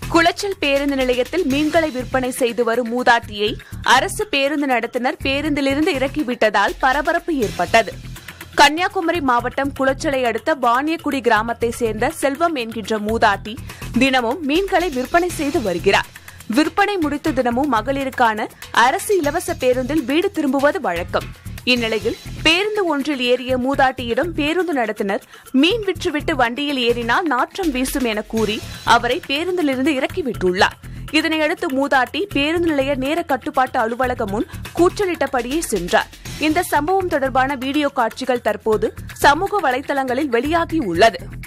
குளச்சல் பேருந்து நிலையத்தில் மீன்களை விற்பனை செய்து வரும் மூதாட்டியை அரசு பேருந்து நடத்துனர் பேருந்திலிருந்து இறக்கிவிட்டதால் பரபரப்பு ஏற்பட்டது கன்னியாகுமரி மாவட்டம் குளச்சலை அடுத்த வாணியக்குடி கிராமத்தை சேர்ந்த செல்வம் என்கின்ற மூதாட்டி தினமும் மீன்களை விற்பனை செய்து வருகிறார் விற்பனை முடித்த தினமும் மகளிருக்கான அரசு இலவச பேருந்தில் வீடு திரும்புவது வழக்கம் இந்நிலையில் பேருந்து ஒன்றில் ஏறிய மூதாட்டியிடம் பேருந்து நடத்தினர் மீன் விற்றுவிட்டு வண்டியில் ஏறினால் நாற்றம் வீசும் என கூறி அவரை பேருந்திலிருந்து இறக்கிவிட்டுள்ளார் இதனையடுத்து மூதாட்டி பேருந்து நிலைய நேர கட்டுப்பாட்டு அலுவலகம் முன் கூச்சலிட்டபடியே சென்றார் இந்த சம்பவம் தொடர்பான வீடியோ காட்சிகள் தற்போது சமூக வலைதளங்களில் வெளியாகியுள்ளது